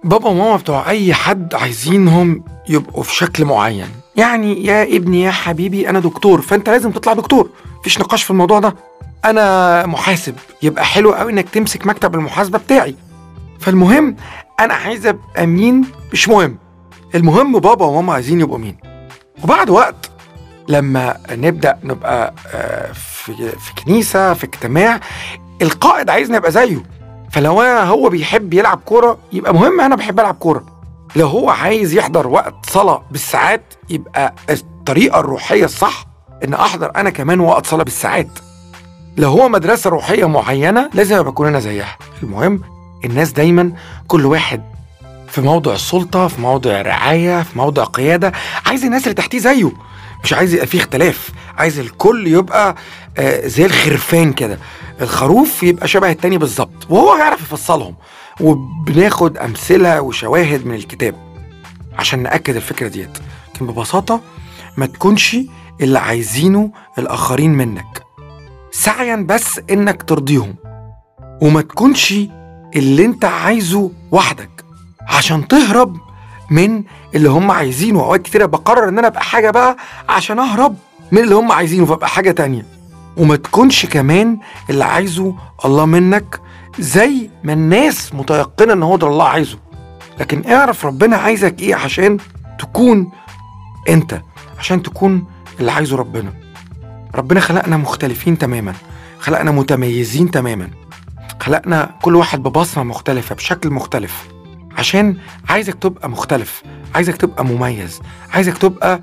بابا وماما بتوع اي حد عايزينهم يبقوا في شكل معين يعني يا ابني يا حبيبي انا دكتور فانت لازم تطلع دكتور مفيش نقاش في الموضوع ده انا محاسب يبقى حلو قوي انك تمسك مكتب المحاسبه بتاعي فالمهم انا عايز ابقى مين مش مهم المهم بابا وماما عايزين يبقوا مين وبعد وقت لما نبدا نبقى آه، في في كنيسه في اجتماع القائد عايزني ابقى زيه فلو انا هو بيحب يلعب كوره يبقى مهم انا بحب العب كوره لو هو عايز يحضر وقت صلاه بالساعات يبقى الطريقه الروحيه الصح ان احضر انا كمان وقت صلاه بالساعات لو هو مدرسه روحيه معينه لازم ابقى اكون انا زيها المهم الناس دايما كل واحد في موضع السلطه في موضع الرعايه في موضع قياده عايز الناس اللي تحتيه زيه مش عايز يبقى فيه اختلاف عايز الكل يبقى آه، زي الخرفان كده الخروف يبقى شبه التاني بالظبط وهو هيعرف يفصلهم وبناخد امثله وشواهد من الكتاب عشان ناكد الفكره ديت لكن ببساطه ما تكونش اللي عايزينه الاخرين منك سعيا بس انك ترضيهم وما تكونش اللي انت عايزه وحدك عشان تهرب من اللي هم عايزينه اوقات كتيره بقرر ان انا ابقى حاجه بقى عشان اهرب من اللي هم عايزينه فابقى حاجه تانية وما تكونش كمان اللي عايزه الله منك زي ما الناس متيقنه ان هو ده الله عايزه لكن اعرف ربنا عايزك ايه عشان تكون انت عشان تكون اللي عايزه ربنا ربنا خلقنا مختلفين تماما خلقنا متميزين تماما خلقنا كل واحد ببصمة مختلفة بشكل مختلف عشان عايزك تبقى مختلف عايزك تبقى مميز عايزك تبقى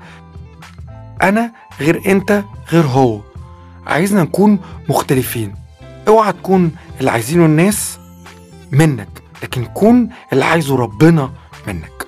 أنا غير أنت غير هو عايزنا نكون مختلفين اوعى تكون اللي عايزينه الناس منك لكن كون اللي عايزه ربنا منك